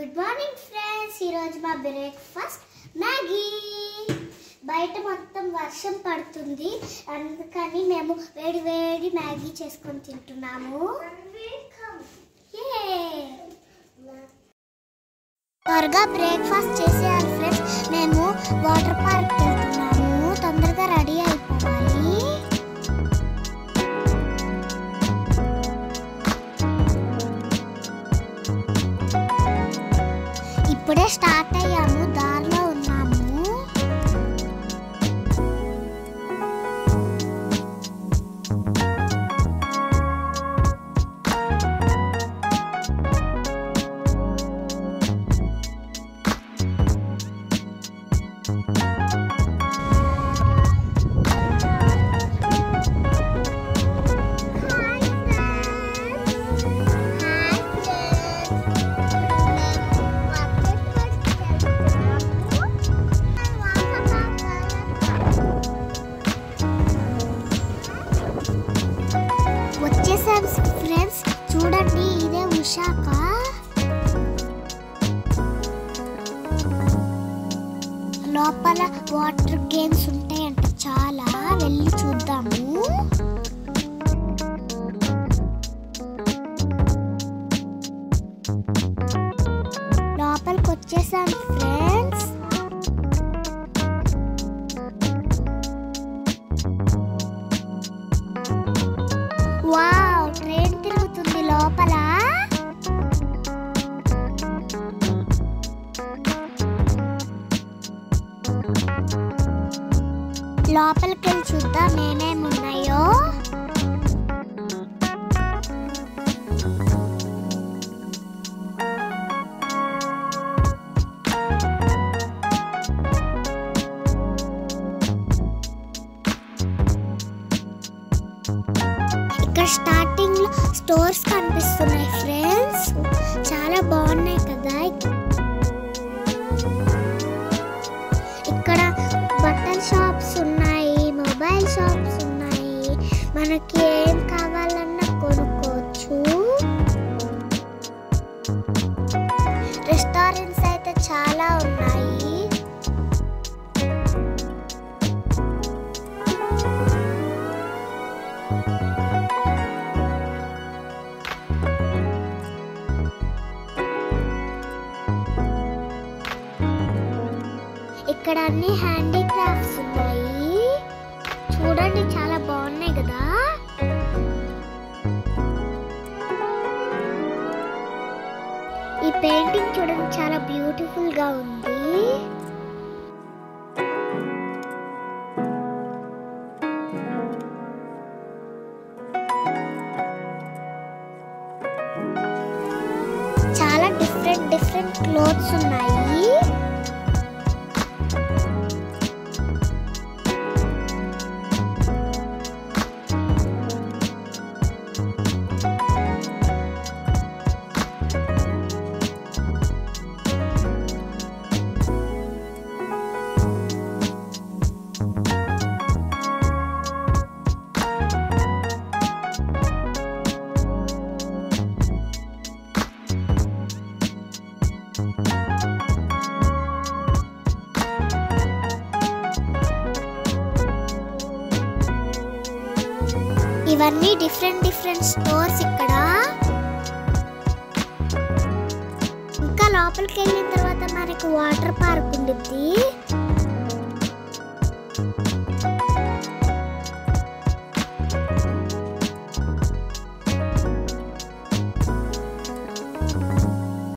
Good morning friends ఈరోజు మా breakfast Maggi బయట మొత్తం వర్షం పడుతుంది అందుకని మేము వేడి వేడి మ్యాగీ చేసుకొని తింటున్నాము Yay! త్వరగా బ్రేక్ఫాస్ట్ చేసేయాలి ఫ్రెండ్స్ మేము వాటర్ పార్క్ వెళ్తున్నాము తొందరగా రెడీ అయిపోవాలి ఇప్పుడే స్టార్ట్ అయ్యాము దారిలో ఉన్నాము వచ్చేసాం ఫ్రెండ్స్ చూడండి ఇదే ఉషాక లోపల వాటర్ గేమ్స్ ఉంటాయంట చాలా వెళ్ళి చూద్దాము లోపలికి వచ్చేసాం ఫ్రెండ్స్ వావ్ ట్రైన్ తిరుగుతుంది లోపల లోపలికి వెళ్ళి చూద్దాం ఏమేమి ఉన్నాయో ఇక్కడ స్టార్టింగ్ లో స్టోర్స్ కనిపిస్తున్నాయి ఫ్రెండ్స్ చాలా బాగున్నాయి కదా ఇక్కడ బట్టల షాప్స్ ఉన్నాయి మొబైల్ షాప్స్ ఉన్నాయి మనకి ఏం కావాలన్నా కొనుక్కోవచ్చు రెస్టారెంట్స్ అయితే చాలా ఉన్నాయి ఇక్కడ అన్ని హ్యాండీక్రాఫ్ట్స్ ఉన్నాయి చూడండి చాలా బాగున్నాయి కదా ఈ పెయింటింగ్ చూడండి చాలా బ్యూటిఫుల్ గా ఉంది చాలా డిఫరెంట్ డిఫరెంట్ క్లోత్స్ ఉన్నాయి ఇవన్నీ డిఫరెంట్ డిఫరెంట్ స్టోర్స్ ఇక్కడ ఇంకా లోపలికి వెళ్ళిన తర్వాత మనకి వాటర్ పార్క్ ఉండిద్ది